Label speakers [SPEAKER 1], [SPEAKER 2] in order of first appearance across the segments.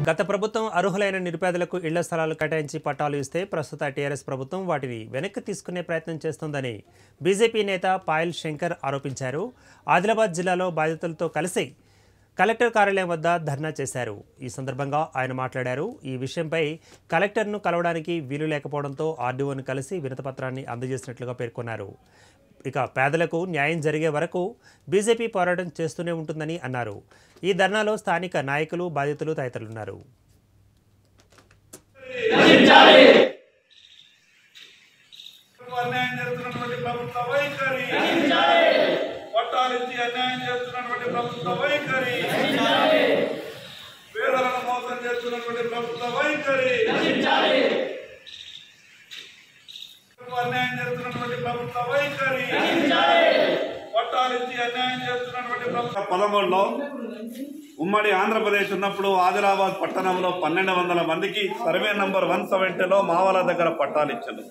[SPEAKER 1] గత ప్రభుత్వం అర్హులైన నిరుపేదలకు ఇళ్ల స్థలాలు కేటాయించి పట్టాలు ఇస్తే ప్రస్తుత టీఆర్ఎస్ ప్రభుత్వం వాటిని వెనక్కి తీసుకునే ప్రయత్నం చేస్తోందని బీజేపీ నేత పాయల్ శంకర్ ఆరోపించారు ఆదిలాబాద్ జిల్లాలో బాధితులతో కలిసి కలెక్టర్ కార్యాలయం వద్ద ధర్నా చేశారు ఈ సందర్భంగా ఆయన మాట్లాడారు ఈ విషయంపై కలెక్టర్ను కలవడానికి వీలు లేకపోవడంతో ఆర్డీఓను కలిసి వినతపత్రాన్ని అందజేసినట్లుగా పేర్కొన్నారు ఇక పేదలకు న్యాయం జరిగే వరకు బీజేపీ పోరాటం చేస్తూనే ఉంటుందని అన్నారు ఈ ధర్నాలో స్థానిక నాయకులు బాధితులు తదితరులున్నారు
[SPEAKER 2] అన్యాయం చేస్తున్నటువంటి ప్రభుత్వ వైఖరి పట్టాలిచ్చి అన్యాయం చేస్తున్నటువంటి ప్రభుత్వ వైఖరి పేదలను మోసం చేస్తున్నటువంటి ప్రభుత్వ వైఖరి అన్యాయం చేస్తున్నటువంటి ప్రభుత్వ వైఖరి పట్టాలిచ్చి అన్యాయం చేస్తున్నటువంటి ప్రభుత్వ పదమూడులో ఉమ్మడి ఆంధ్రప్రదేశ్ ఉన్నప్పుడు ఆదిలాబాద్ పట్టణంలో పన్నెండు వందల మందికి సర్వే నంబర్ వన్ సెవెంటీలో మావల దగ్గర పట్టాలు ఇచ్చారు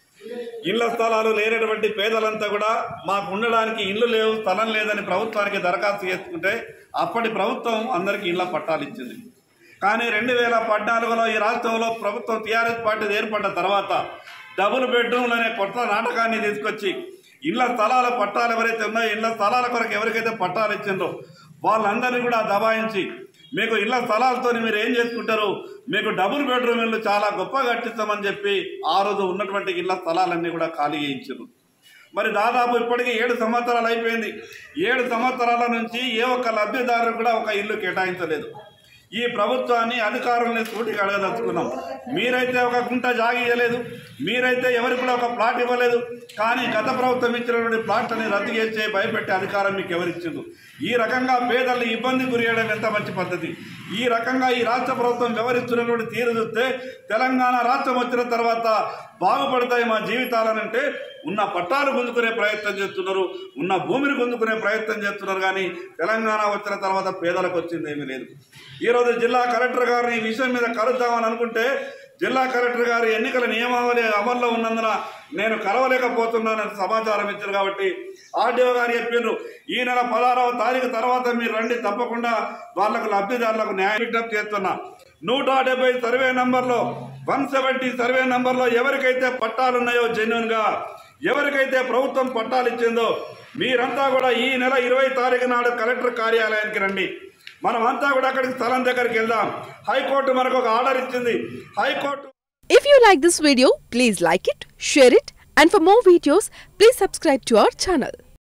[SPEAKER 2] ఇళ్ల స్థలాలు లేనటువంటి పేదలంతా కూడా మాకు ఉండడానికి ఇల్లు లేవు స్థలం లేదని ప్రభుత్వానికి దరఖాస్తు చేసుకుంటే అప్పటి ప్రభుత్వం అందరికీ ఇళ్ల పట్టాలు ఇచ్చింది కానీ రెండు వేల పద్నాలుగులో ఈ రాష్ట్రంలో ప్రభుత్వం టీఆర్ఎస్ పార్టీ ఏర్పడ్డ తర్వాత డబుల్ బెడ్రూమ్లు అనే కొత్త నాటకాన్ని తీసుకొచ్చి ఇళ్ల స్థలాల పట్టాలు ఎవరైతే ఉన్నాయో ఇళ్ల స్థలాల కొరకు ఎవరికైతే పట్టాలు ఇచ్చిందో వాళ్ళందరినీ కూడా దబాయించి మీకు ఇళ్ల స్థలాలతో మీరు ఏం చేసుకుంటారు మీకు డబుల్ బెడ్రూమ్ ఇల్లు చాలా గొప్పగా కట్టిస్తామని చెప్పి ఆ రోజు ఉన్నటువంటి ఇళ్ల స్థలాలన్నీ కూడా ఖాళీ చేయించారు మరి దాదాపు ఇప్పటికీ ఏడు సంవత్సరాలు అయిపోయింది ఏడు సంవత్సరాల నుంచి ఏ ఒక్క లబ్ధిదారు కూడా ఒక ఇల్లు కేటాయించలేదు ఈ ప్రభుత్వాన్ని అధికారుల్ని సూటిగా అడగదలుచుకున్నాం మీరైతే ఒక గుంట జాగి ఇవ్వలేదు మీరైతే ఎవరికి కూడా ఒక ప్లాట్ ఇవ్వలేదు కానీ గత ప్రభుత్వం ఇచ్చినటువంటి ప్లాట్లని రద్దు చేసే భయపెట్టే అధికారం మీకు ఎవరిచ్చింది ఈ రకంగా పేదల్ని ఇబ్బంది గురియడం ఎంత మంచి పద్ధతి ఈ రకంగా ఈ రాష్ట్ర ప్రభుత్వం వ్యవహరిస్తున్నటువంటి తీరు చూస్తే తెలంగాణ రాష్ట్రం వచ్చిన తర్వాత బాగుపడతాయి మా జీవితాలనంటే ఉన్న పట్టాలు గుంజుకునే ప్రయత్నం చేస్తున్నారు ఉన్న భూమిని గుంజుకునే ప్రయత్నం చేస్తున్నారు కానీ తెలంగాణ వచ్చిన తర్వాత పేదలకు వచ్చింది ఏమీ లేదు ఈరోజు జిల్లా కలెక్టర్ గారిని ఈ విషయం మీద కలుద్దామని అనుకుంటే జిల్లా కలెక్టర్ గారి ఎన్నికల నియమావళి అమల్లో ఉన్నందున నేను కలవలేకపోతున్నానని సమాచారం ఇచ్చారు కాబట్టి ఆర్డీఓ గారు చెప్పిండ్రు ఈ నెల పదహారవ తారీఖు తర్వాత మీరు రండి తప్పకుండా వాళ్ళకు లబ్ధిదారులకు న్యాయం విజ్ఞప్తి చేస్తున్నా నూట డెబ్బై సర్వే నంబర్లో వన్ సెవెంటీ సర్వే నంబర్లో ఎవరికైతే పట్టాలు ఉన్నాయో జెన్యున్గా ఎవరికైతే ప్రభుత్వం పట్టాలు ఇచ్చిందో మీరంతా కూడా ఈ నెల ఇరవై తారీఖు నాడు కలెక్టర్ కార్యాలయానికి రండి మనం అంతా కూడా అక్కడికి స్థలం దగ్గరికి వెళ్దాం హైకోర్టు మనకు ఒక ఆర్డర్ ఇచ్చింది high court
[SPEAKER 3] If you like this video, please like it, share it, and for more videos, please subscribe to our channel.